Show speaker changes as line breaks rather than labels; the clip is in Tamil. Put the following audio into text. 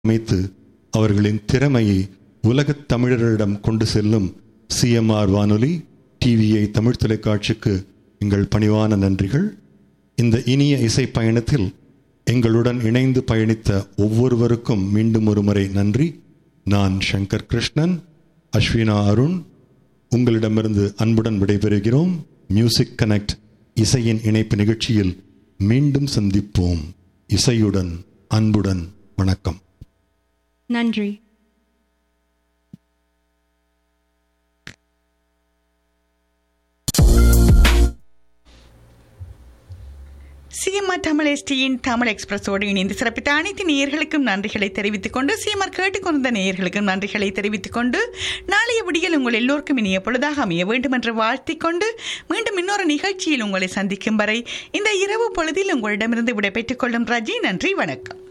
அமைத்து அவர்களின் திறமையை உலகத் தமிழரிடம் கொண்டு செல்லும் சிஎம்ஆர் வானொலி டிவிஐ தமிழ் தொலைக்காட்சிக்கு எங்கள் பணிவான நன்றிகள் இந்த இனிய இசை பயணத்தில் எங்களுடன் இணைந்து பயணித்த ஒவ்வொருவருக்கும் மீண்டும் ஒரு முறை நன்றி நான் சங்கர் கிருஷ்ணன் அஸ்வினா அருண் உங்களிடமிருந்து அன்புடன் விடைபெறுகிறோம் மியூசிக் கனெக்ட் இசையின் இணைப்பு நிகழ்ச்சியில் மீண்டும் சந்திப்போம் இசையுடன் அன்புடன் வணக்கம்
நன்றி
சிஎம்ஆர் தமிழ் எஸ்டியின் தமிழ் எக்ஸ்பிரஸோடு இணைந்து சிறப்பித்த அனைத்து நேயர்களுக்கும் நன்றிகளை தெரிவித்துக் கொண்டு சிஎம்ஆர் கேட்டுக்கொண்ட நேயர்களுக்கும் நன்றிகளை தெரிவித்துக் கொண்டு நாளைய விடியல் உங்கள் எல்லோருக்கும் இனிய பொழுதாக அமைய வேண்டும் என்று வாழ்த்திக் கொண்டு மீண்டும் இன்னொரு நிகழ்ச்சியில் உங்களை சந்திக்கும் வரை இந்த இரவு பொழுதில் உங்களிடமிருந்து விடைபெற்றுக் கொள்ளும் ரஜி நன்றி வணக்கம்